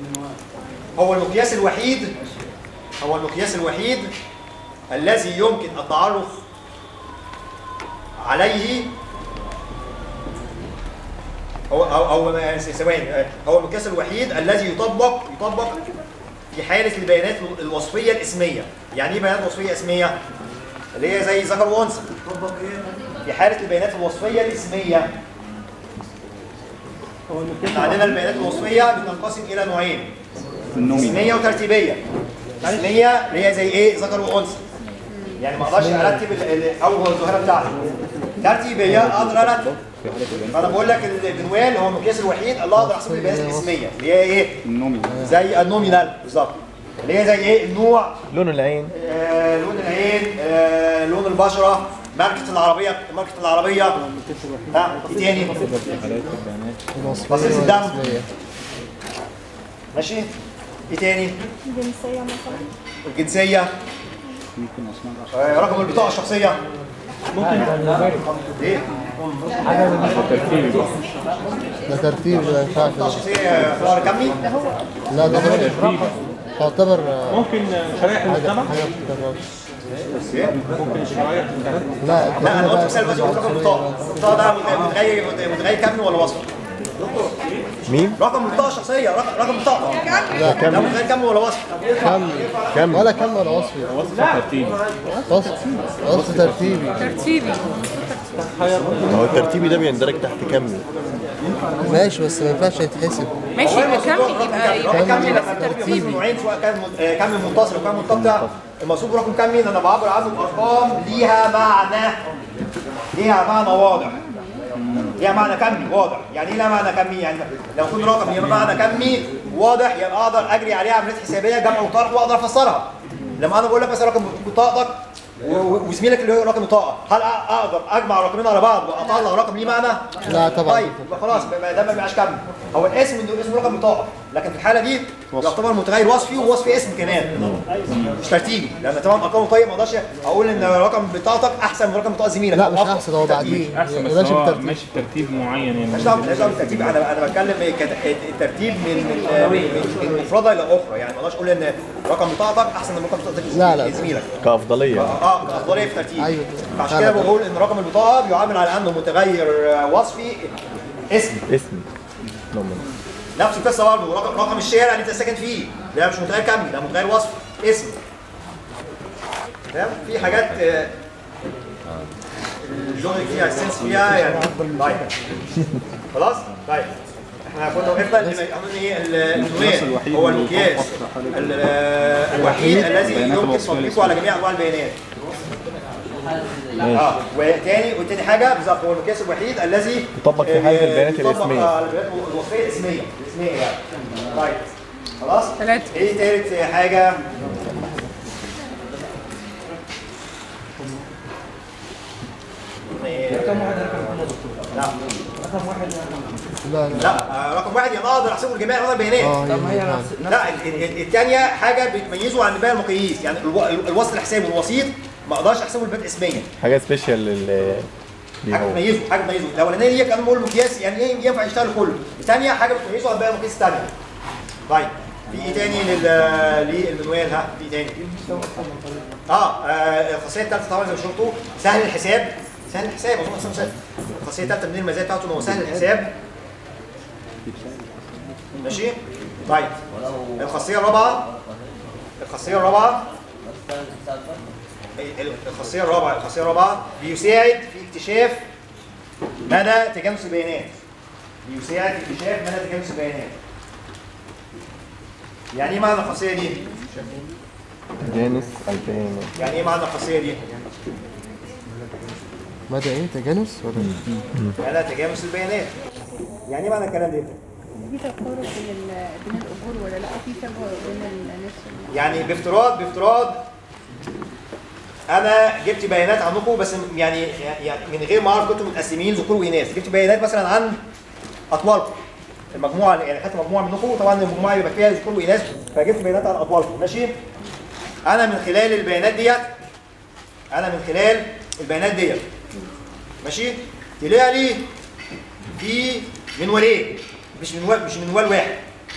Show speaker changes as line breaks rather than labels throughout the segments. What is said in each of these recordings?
هو المقياس الوحيد هو المقياس الوحيد الذي يمكن التعرف عليه هو هو هو ثواني هو المقياس الوحيد الذي يطبق يطبق في حالة البيانات الوصفية الاسمية يعني ايه بيانات وصفية اسمية؟ اللي هي زي ذكر وانثى تطبق ايه؟ في حالة البيانات الوصفية الاسمية عندنا البيانات الوصفية بتنقسم إلى نوعين اسمية وترتيبية اسمية اللي هي زي ايه؟ ذكر وانثى يعني ما اقدرش ارتب ال- ال- اول الظاهرة بتاعتي ترتيبية اقدر ارتب فانا بقول لك البنوال هو المقياس الوحيد اللي اقدر احسب البيانات الاسميه اللي هي ايه؟
النومي
زي النومينال بالظبط اللي هي زي ايه؟ النوع
لون العين
آه، لون العين آه، لون البشره ماركه العربيه ماركه العربيه ها ايه تاني؟ فصيله الدم ماشي ايه تاني؟
جنسية مثلا
الجنسيه
ممكن اسماء
آه، رقم البطاقه الشخصيه ايه؟
ده ترتيب ما ينفعش
البطاقه الشخصيه خيار كمي
لا ده تعتبر تعتبر آه،
ممكن شرايح
حاجه
المجتمع
حاجه بتتكررش
ايه؟
ممكن شرايح
لا
لا انا قلت
بقى-
مثال بس قلت رقم البطاقه البطاقه ده متغير متغير كمي ولا وصفي؟
مين؟
رقم البطاقه الشخصيه رقم رقم البطاقه
لا
ده متغير كمي ولا وصفي؟
كم
كم
ولا كم ولا وصفي
وصف ترتيب
وصف وصف ترتيبي
ترتيبي
ما هو الترتيبي ده بيندرج تحت كم
ماشي بس ما ينفعش يتحسب
ماشي يبقى كم يبقى
رقم
يبقى
كمي
كم بس
لما
ترتيبي
ترتيبي نوعين سواء كان م- آه، كمي متصل او كمي منقطع المقصود برقم كمي ان انا بعبر عنه بارقام ليها معنى ليها معنى واضح ليها معنى كمي واضح يعني ايه لها معنى كمي يعني لو كل رقم ليه معنى كمي واضح يبقى اقدر اجري عليها عمليات حسابيه جمع وطرح واقدر افسرها لما انا بقول لك مثلا رقم بطاقتك و- و- وزميلك اللي هو رقم بطاقه هل أ- اقدر اجمع رقمين على بعض واطلع رقم ليه معنى؟
لا طبعا.
طيب يبقى خلاص يبقى ده ما بيبقاش كمي هو الاسم انه اسمه رقم بطاقه لكن في الحاله دي يعتبر متغير وصفي ووصفي اسم كمان مش ترتيبي لان طبعا ارقام طيب ما اقدرش اقول ان رقم بطاقتك احسن من رقم بطاقه زميلك
لا مش
أفضل
احسن هو
ترتيبي.
بعديه
احسن بس
ماشي
هو
بترتيب
ماشي بترتيب معين يعني
ماليش دعوه ماليش دعوه بالترتيب انا انا بتكلم إيه كت- الترتيب من من من- من مفرده الى اخرى يعني ما اقدرش اقول ان رقم بطاقتك احسن من رقم بطاقتك
لا، لا.
زميلك
كأفضلية
اه كافضليه في ترتيب
أيوة.
فعشان كده
فعلا.
بقول ان رقم البطاقه بيعامل على انه متغير آه، وصفي اسم
اسم نومن
نفس القصه برضه رقم رقم الشارع اللي انت ساكن فيه ده مش متغير كمي ده متغير وصفي اسم تمام في حاجات آه، اللوجيك فيها السنس فيها يعني طيب خلاص طيب احنا كنا وقفنا ان قلنا ايه ال- العنوان هو المقياس ال- آه، الوحيد الذي
بيانات
يمكن
الوصفية
تطبيقه على جميع انواع البيانات اه وتاني والتاني حاجه بالظبط هو المقياس الوحيد الذي
يطبق في حالة
آه،
البيانات
يطبق
الاسمية.
على البيانات الوصفيه الاسميه الاسميه يعني طيب خلاص
ثلاثة.
ايه تالت حاجه رقم واحد لا
لا لا
لا آه، رقم واحد يعني اقدر احسبه لجميع انواع البيانات
اه هي
لا ال- ال- الثانيه حاجه بتميزه عن باقي المقاييس يعني الو- الوصل الحسابي والوسيط ما اقدرش احسبه لبيانات اسميه
حاجة سبيشال لل ليه
حاجه
هو.
بتميزه حاجه بتميزه الاولانيه دي كان بقول مقياس يعني ايه ينفع يشتغل كله الثانيه حاجه بتميزه عن باقي المقاييس الثانيه طيب في ايه تاني لل للمنوال ها في ايه تاني اه آه، الخاصيه الثالثه طبعا زي ما شفتوا سهل الحساب سهل الحساب اظن أصلاً سهل الخاصيه الثالثه من المزايا بتاعته ان هو سهل الحساب ماشي طيب الخاصيه الرابعه الخاصيه الرابعه ال- الخاصيه الرابعه الخاصيه الرابعه بيساعد في اكتشاف مدى تجانس البيانات بيساعد في اكتشاف مدى تجانس البيانات يعني ايه معنى الخاصيه دي
جانس البيانات
يعني ايه معنى الخاصيه دي
مدى ايه تجانس ولا
مدى تجانس البيانات يعني ايه معنى الكلام ده
في تقارب بين ال- بين الاجور ولا لا في تقارب بين الناس
يعني بافتراض بافتراض انا جبت بيانات عنكم بس يعني يعني من غير ما اعرف كنتم متقسمين ذكور واناث جبت بيانات مثلا عن اطوالكم المجموعه يعني حتى مجموعه منكم طبعا المجموعه يبقى فيها ذكور واناث فجبت بيانات عن اطوالكم ماشي انا من خلال البيانات ديت انا من خلال البيانات ديت ماشي طلع لي في منوالين مش منوال مش منوال واحد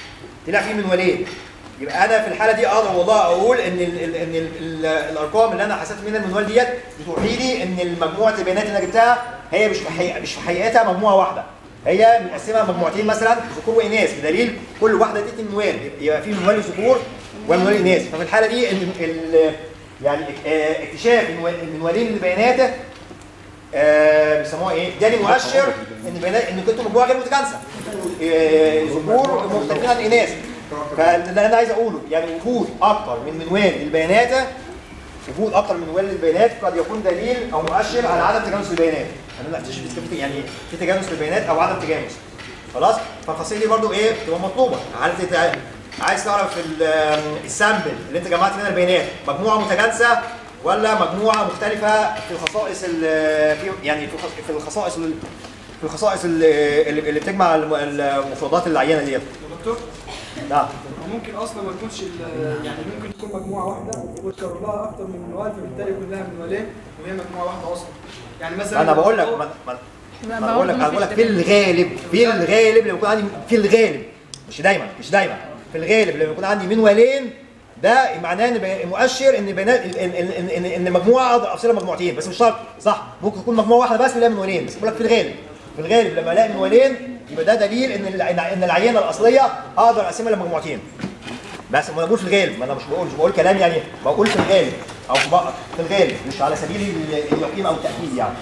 طلع فيه منوالين يبقى انا في الحاله دي اقدر والله اقول ان ال ال ان ال ال الارقام اللي انا حسبت منها المنوال ديت بتوحي لي ان مجموعه البيانات اللي انا جبتها هي مش في حقيقة مش في حقيقتها مجموعه واحده هي مقسمه مجموعتين مثلا ذكور واناث بدليل كل واحده دي منوال يبقى في منوال ذكور ومنوال اناث ففي الحاله دي ال ال يعني اه اكتشاف المنوال- المنوالين للبيانات آه، بيسموها ايه؟ ده مؤشر ان بيانات ان كنتوا مجموعه غير متجانسه آه، ذكور مختلفين عن اناث فاللي انا عايز اقوله يعني وجود اكتر من منوال للبيانات وجود اكتر من منوال للبيانات قد يكون دليل او مؤشر على عدم تجانس البيانات انا اكتشف في- يعني في تجانس للبيانات او عدم تجانس خلاص فالخاصيه دي برضو ايه بتبقى مطلوبه عايز تت- عايز تعرف ال- السامبل اللي انت جمعت منها البيانات مجموعه متجانسه ولا مجموعه مختلفه في الخصائص ال- في يعني في الخص- في الخصائص ال- في الخصائص ال- اللي اللي بتجمع الم- المفردات العينه ديت
دكتور
نعم
ممكن اصلا ما يكونش ال- يعني ممكن تكون مجموعه واحده وتكرر لها اكتر من منوال فبالتالي يكون لها منوالين وهي مجموعه واحده اصلا يعني مثلا
انا بقول لك
لو-
ما- ما-
يبقى
انا بقول لك
برضه
انا بقول لك
مفيش
في الغالب في الغالب لما يكون عندي في الغالب مش دايما مش دايما في الغالب لما يكون عندي منوالين ده معناه ان بي- مؤشر ان بيانات ان ان ان, إن, إن مجموعه اقدر افصلها مجموعتين بس مش شرط صح ممكن تكون مجموعه واحده بس ولا منوالين بس بقول لك في الغالب في الغالب لما الاقي منوالين يبقى ده دليل ان ال- ان إن العينه الاصليه اقدر اقسمها لمجموعتين بس ما انا بقول في الغالب ما انا مش بقول مش بقول كلام يعني بقول في الغالب او في بق- في الغالب مش على سبيل ال- اليقين او التاكيد يعني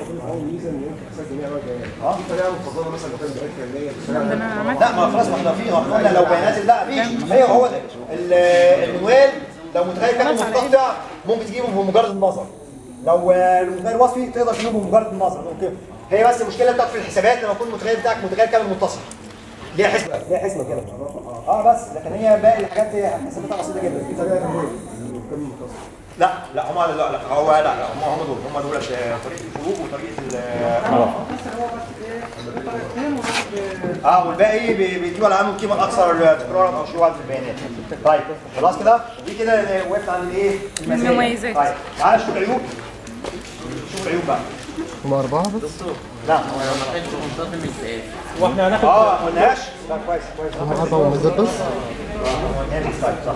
اه
ده انا عملت
لا ما خلاص ما احنا في ما قلنا لو بيانات لا مفيش هي هو ده. ال- المنوال لو متغير كان مستقطع ممكن تجيبه بمجرد النظر لو المتغير وصفي تقدر تجيبه بمجرد النظر ممكن هي بس المشكله بتاعت في الحسابات لما يكون المتغير بتاعك متغير كامل متصل ليها حسبه ليها حسبه كده اه بس لكن هي باقي الحاجات هي حساباتها بسيطه جدا لا لا هم لا لا هو لا لا هم هم دول هم دول آه، طريقه الفروق وطريقه ال- اه والباقي بي- بيجيبوا على عنه القيمه الاكثر تكرارا او شيوعا في البيانات. طيب خلاص كده دي كده وقفت عن الايه؟ المزايا.
المميزات.
طيب تعالى نشوف العيوب. شوف العيوب بقى.
هم أربعة بس
لا
واحنا هناخد
اه ما قلناش؟ لا كويس كويس.
هم أربع مميزات بس
طيب صح صح.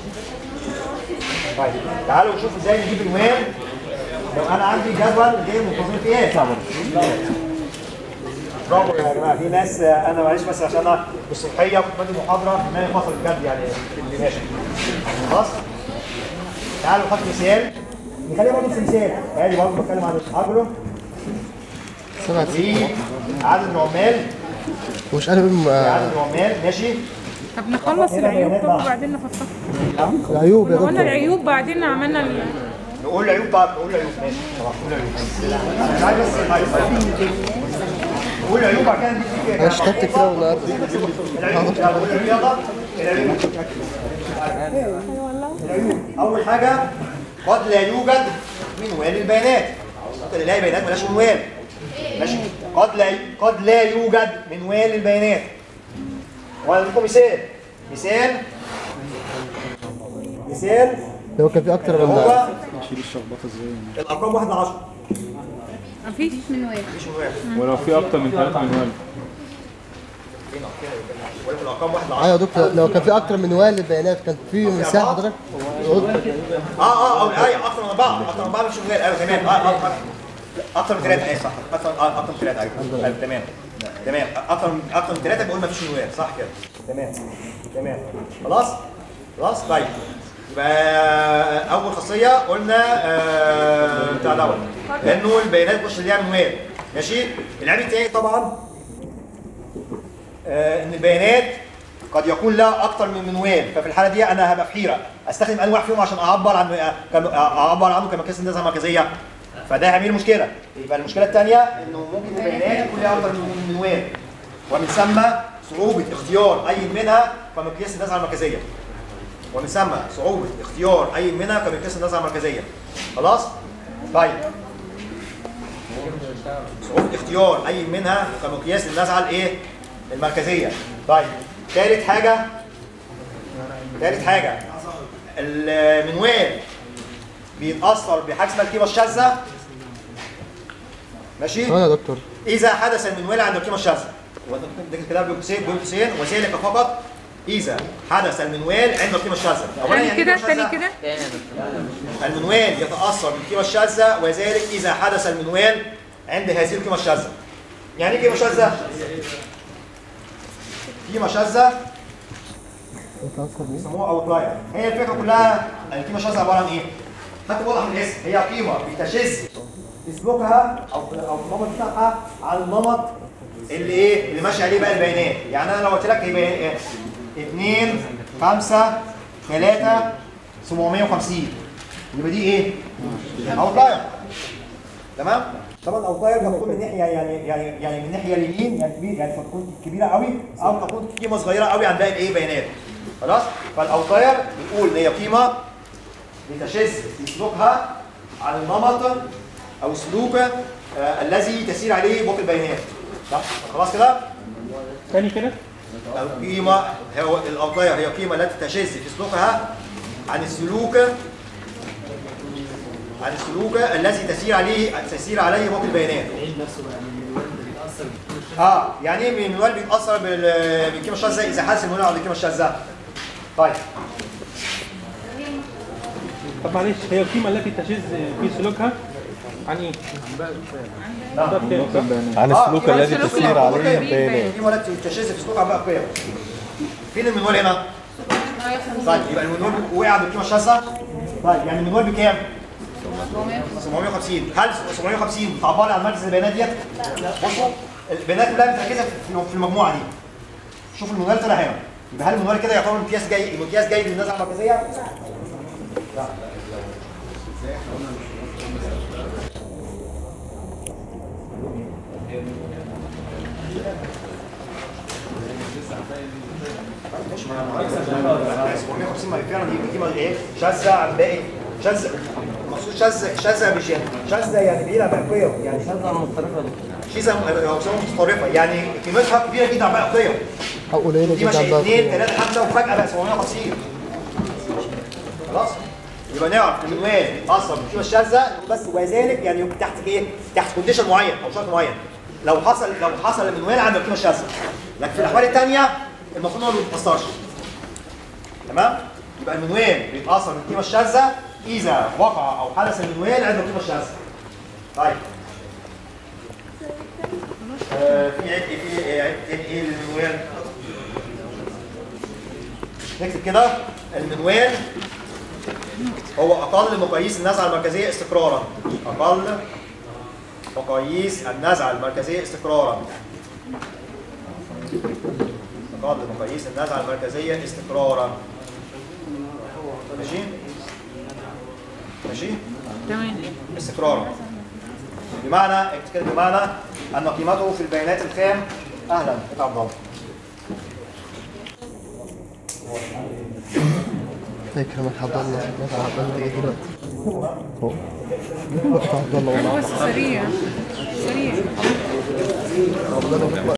طيب تعالوا نشوف ازاي نجيب عنوان لو انا عندي جدول غير منتظم فيه برافو يا جماعه في ناس انا معلش بس عشان انا بالصبحيه كنت بدي محاضره دماغي فصل بجد يعني في اللي ماشي خلاص تعالوا نحط مثال نخليها برضه في مثال ادي برضه بتكلم عن التحرر
سبعة
في عدد العمال
مش أنا بم... آه،
عدد العمال ماشي
طب نخلص العيوب طب وبعدين نفصل
العيوب يا
قلنا
دكتور
العيوب بعدين عملنا ال...
نقول العيوب بقى نقول العيوب ماشي خلاص نقول العيوب أنا عايز بس طيب طيب. نقول العيوب بعد كده نديك
أنا اشتغلت كتير أوي النهاردة
العيوب يلا نقول الرياضه العيوب العيوب اول حاجه قد لا يوجد منوال للبيانات ممكن نلاقي بيانات مالهاش منوال ماشي قد لا قد لا يوجد منوال للبيانات وانا لكم مثال مثال مثال
لو كان في أكتر من
هو
اشيل الشخبطه ازاي
الارقام 1 ل 10
مفيش منوال
مفيش منوال
ولو في اكتر من ثلاثة منوال
ولكن الارقام 1 ل 10
أيوة يا دكتور لو كان في أكتر من وال للبيانات كان في مثال حضرتك
اه اه او ايوه اكتر من اربعه اكتر من اربعه مش منوال ايوه تمام اه اه آه. اكتر من ثلاثه ايوه صح اكتر آه، اكتر من ثلاثه ايوه أيوة، تمام تمام اكتر من اكتر من ثلاثه بيقول مفيش منوال صح كده تمام تمام خلاص خلاص طيب يبقى اول خاصيه قلنا آه، بتاع دوت انه البيانات مش ليها منوال ماشي العيب الثاني طبعا آه، ان البيانات قد يكون لها اكتر من منوال ففي الحاله دي انا هبقى في حيره استخدم انواع فيهم عشان اعبر عن آه، كم- آه، اعبر عنه كمقياس النسبه المركزيه فده هيعمل مشكله يبقى المشكله الثانيه انه ممكن البيانات يكون لها اكتر من منوال ومن ثم صعوبه اختيار اي منها كمقياس النسبه المركزيه ومن ثم صعوبه اختيار اي منها كمقياس النسبه المركزيه خلاص طيب صعوبة اختيار أي منها كمقياس للنزعة الإيه؟ المركزية. طيب ثالث حاجة ثالث حاجة المنوال بيتأثر بحاجة اسمها القيمة الشاذة ماشي؟
اه يا دكتور
إذا حدث المنوال عند القيمة الشاذة. وده كده بين قوسين بين قوسين وذلك فقط اذا حدث المنوال عند القيمه الشاذه اولا
تاني
يعني
كده
إيه قيمة
تاني
شاذة؟
كده
المنوال يتاثر بالقيمه الشاذه وذلك اذا حدث المنوال عند هذه القيمه الشاذه يعني ايه قيمه شاذه قيمه شاذه بيسموها اوتلاير هي الفكره كلها القيمه الشاذه عباره عن ايه حتى واضح من الاسم هي قيمه بتشذ في سلوكها او في او في النمط بتاعها عن النمط اللي ايه اللي ماشي عليه بقى البيانات يعني انا لو قلت لك يبقى ايه 2 5 3 750 يبقى دي ايه اوتلاير تمام طبعا الاوتلاير بتكون من ناحيه يعني يعني يعني من الناحيه اليمين يعني كبير يعني تكون كبيره قوي او تكون قيمه صغيره قوي عن باقي الايه بيانات خلاص فالاوتلاير بنقول ان هي قيمه بتشذ في سلوكها عن النمط او السلوك آه الذي تسير عليه باقي البيانات صح خلاص كده
تاني كده
القيمة هو الأوتلاير هي القيمة التي تشذ في سلوكها عن السلوك عن السلوك الذي تسير عليه تسير عليه باقي البيانات. اه يعني ايه المنوال بيتأثر بال- بالقيمة الشاذة إذا حدث المنوال عن القيمة الشاذة؟ طيب
طب معلش هي القيمة التي تشذ في سلوكها عن ايه؟ عن باب تاني صح؟
عن
آه،
السلوك
قيمة
الذي
السلوك
تسير
اللي هو
عليه
قيم.
البيانات
القيمة التي تشذ في سلوكها بقى قيم. فين المنوال هنا؟ طيب يبقى المنوال وقع بالقيمة الشاذة؟ طيب يعني المنوال بكام؟ 750 هل 750 تعبر عن مركز البيانات ديت؟ بصوا البيانات كلها متركزه في في المجموعه دي شوف المنوال طلع هنا يبقى هل المنوال كده يعتبر مقياس جاي مقياس جيد للنزعه المركزيه؟ لا مش ما 750 ما فعلا دي قيمه ايه؟ شاذه عن باقي شاذه المقصود شاذه شاذه مش يعني شاذه يعني بعيده عن باقي القيم يعني شاذه متطرفه شاذه متطرفه يعني قيمتها كبيره جدا عن باقي القيم
او قليله
دي
جدا
ماشي
بقى
2 3 5 وفجاه بقى 750 خلاص يبقى نعرف ان المنوال بيتاثر بالقيمه الشاذه بس وذلك يعني يبقى تحت ايه؟ تحت كونديشن معين او شرط معين لو حصل لو حصل المنوال عند القيمه الشاذه لكن في الاحوال الثانيه المفروض ان هو ما بيتاثرش تمام؟ يبقى المنوال بيتاثر بالقيمه الشاذه اذا وقع او حدث المنوال عند القيمه الشاذه. طيب. آه في عيب ايه في عيب تاني ايه للمنوال؟ نكتب كده المنوال هو اقل مقاييس النزعه المركزيه استقرارا اقل مقاييس النزعه المركزيه استقرارا اقل مقاييس النزعه المركزيه استقرارا ماشي ماشي
تمام
استقرارا بمعنى اكتب كده بمعنى ان قيمته في البيانات الخام اهلا يا عبد الله
يكرمك عبد الله يا عبد الله ايه دلوقتي هو عبد الله والله
بس سريع سريع
عبد الله